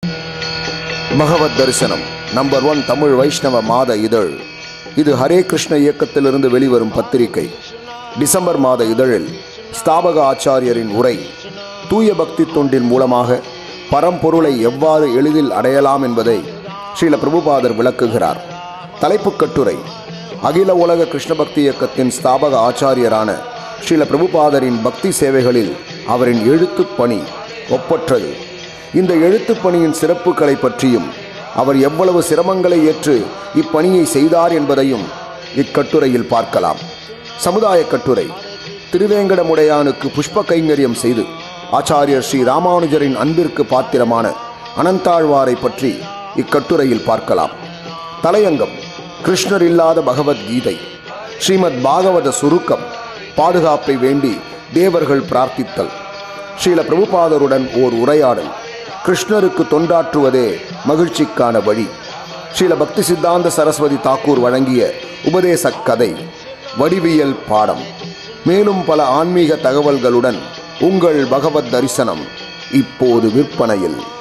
பகவத் தரிசனம் number one Tamil வைஷ்ணவ மாத இதழ் இது ஹரே கிருஷ்ண இயக்கத்திலிருந்து வெளிவரும் பத்திரிகை டிசம்பர் மாத இதழில் ஸ்தாபக ஆச்சாரியரின் உரை தூய பக்தி தொண்டின் மூலமாக பரம்பொருளை எவ்வாறு எளிதில் அடையலாம் என்பதை ஸ்ரீல பிரபுபாதர் விளக்குகிறார் தலைப்புக் கட்டுரை அகில உலக கிருஷ்ண பக்தி இயக்கத்தின் ஸ்தாபக ஆச்சாரியரான ஸ்ரீல பிரபுபாதரின் பக்தி சேவைகளில் அவரின் எழுத்துப் பணி ஒப்பற்றது இந்த எழுத்துப் பணியின் சிறப்புகளை பற்றியும் அவர் எவ்வளவு சிரமங்களை ஏற்று இப்பணியை செய்தார் என்பதையும் இக்கட்டுரையில் பார்க்கலாம் சமுதாய கட்டுரை திருவேங்கடமுடையானுக்கு புஷ்ப கைங்கரியம் செய்து ஆச்சாரியர் ஸ்ரீ ராமானுஜரின் அன்பிற்கு பாத்திரமான அனந்தாழ்வாரை பற்றி இக்கட்டுரையில் பார்க்கலாம் தலையங்கம் கிருஷ்ணர் இல்லாத பகவத்கீதை ஸ்ரீமத் பாகவத சுருக்கம் பாதுகாப்பை வேண்டி தேவர்கள் பிரார்த்தித்தல் ஸ்ரீல பிரபுபாதருடன் ஓர் உரையாடல் கிருஷ்ணருக்கு தொண்டாற்றுவதே மகிழ்ச்சிக்கான வழி ஸ்ரீல பக்தி சித்தாந்த சரஸ்வதி தாக்கூர் வழங்கிய உபதேச கதை வடிவியல் பாடம் மேலும் பல ஆன்மீக தகவல்களுடன் உங்கள் பகவத் தரிசனம் இப்போது விற்பனையில்